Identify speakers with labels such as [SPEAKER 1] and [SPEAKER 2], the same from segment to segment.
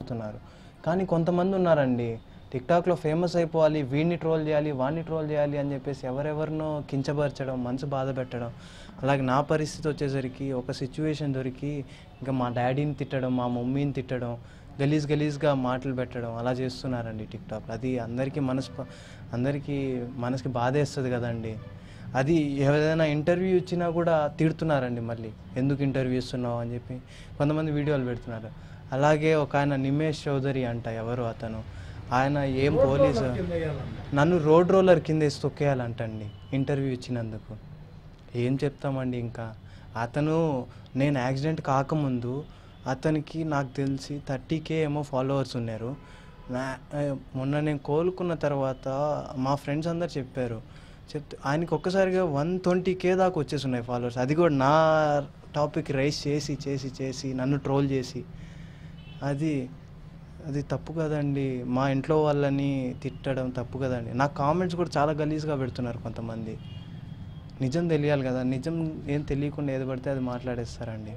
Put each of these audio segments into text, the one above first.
[SPEAKER 1] చేస్తున్నారు కానీ కొంతమంది ఉన్నారండి టిక్టాక్లో ఫేమస్ అయిపోవాలి వీడిని ట్రోల్ చేయాలి వాడిని ట్రోల్ చేయాలి అని చెప్పేసి ఎవరెవరినో కించపరచడం మనసు బాధ పెట్టడం అలాగే నా పరిస్థితి వచ్చేసరికి ఒక సిచ్యువేషన్ దొరికి ఇంకా మా డాడీని తిట్టడం మా మమ్మీని తిట్టడం గలీజ్ గలీజ్గా మాటలు పెట్టడం అలా చేస్తున్నారండి టిక్టాక్ అది అందరికీ మనసు ప- అందరికీ మనసుకి బాధేస్తుంది కదండి అది ఏదైనా ఇంటర్వ్యూ ఇచ్చినా కూడా తిడుతున్నారండి మళ్ళీ ఎందుకు ఇంటర్వ్యూ ఇస్తున్నావు అని చెప్పి కొంతమంది వీడియోలు పెడుతున్నారు అలాగే ఒక ఆయన నిమేష్ చౌదరి అంట ఎవరు అతను ఆయన ఏం పోలీసు నన్ను రోడ్ రోలర్ కింద వేసి తొక్కేయాలంటండి ఇంటర్వ్యూ ఇచ్చినందుకు ఏం చెప్తామండి ఇంకా అతను నేను యాక్సిడెంట్ కాకముందు అతనికి నాకు తెలిసి థర్టీ కే ఏమో ఫాలోవర్స్ ఉన్నారు నా ఆ, మొన్న నేను కోలుకున్న తర్వాత మా ఫ్రెండ్స్ అందరు చెప్పారు చెప్తే ఆయనకి ఒక్కసారిగా వన్ ట్వంటీ కే దాకా వచ్చేసి ఉన్నాయి ఫాలోవర్స్ అది కూడా నా టాపిక్ రైస్ చేసి చేసి చేసి నన్ను ట్రోల్ చేసి అది అది తప్పు కదండి మా ఇంట్లో వాళ్ళని తిట్టడం తప్పు కదండి నా కామెంట్స్ కూడా చాలా గలీజ్గా పెడుతున్నారు కొంతమంది నిజం తెలియాలి కదా నిజం ఏం తెలియకుండా ఏది పడితే అది మాట్లాడేస్తారండి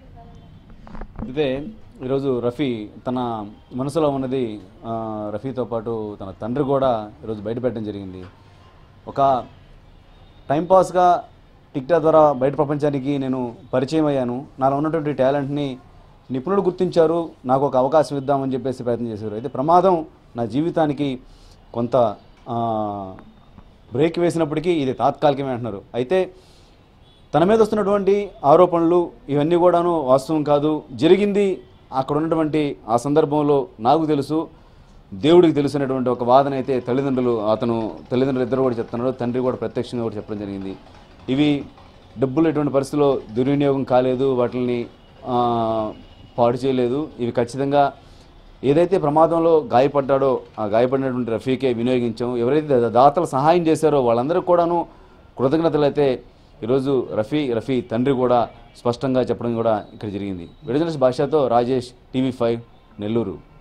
[SPEAKER 2] ఇదే ఈరోజు రఫీ తన మనసులో ఉన్నది ఆ, రఫీతో పాటు తన తండ్రి కూడా ఈరోజు బయటపెట్టడం జరిగింది ఒక టైంపాస్గా టిక్టాక్ ద్వారా బయట ప్రపంచానికి నేను పరిచయం అయ్యాను నాలో ఉన్నటువంటి టాలెంట్ని నిపుణులు గుర్తించారు నాకు ఒక అవకాశం ఇద్దామని చెప్పేసి ప్రయత్నం చేశారు అయితే ప్రమాదం నా జీవితానికి కొంత ఆ, బ్రేక్ వేసినప్పటికీ ఇది తాత్కాలికమే అంటున్నారు అయితే తన మీద వస్తున్నటువంటి ఆరోపణలు ఇవన్నీ కూడాను వాస్తవం కాదు జరిగింది అక్కడ ఉన్నటువంటి ఆ సందర్భంలో నాకు తెలుసు దేవుడికి తెలిసినటువంటి ఒక వాదన అయితే తల్లిదండ్రులు అతను తల్లిదండ్రులు ఇద్దరు కూడా చెప్తున్నారు తండ్రి కూడా ప్రత్యక్షంగా కూడా చెప్పడం జరిగింది ఇవి డబ్బులు ఎటువంటి పరిస్థితిలో దుర్వినియోగం కాలేదు వాటిని ఆ, పాడు చేయలేదు ఇవి ఖచ్చితంగా ఏదైతే ప్రమాదంలో గాయపడ్డాడో ఆ గాయపడినటువంటి రఫీకే వినియోగించాం ఎవరైతే దా- దాతలు సహాయం చేశారో వాళ్ళందరూ కూడాను కృతజ్ఞతలు అయితే ఈరోజు రఫీ రఫీ తండ్రి కూడా స్పష్టంగా చెప్పడం కూడా ఇక్కడ జరిగింది విడుదల భాషతో రాజేష్ టీవీ ఫైవ్ నెల్లూరు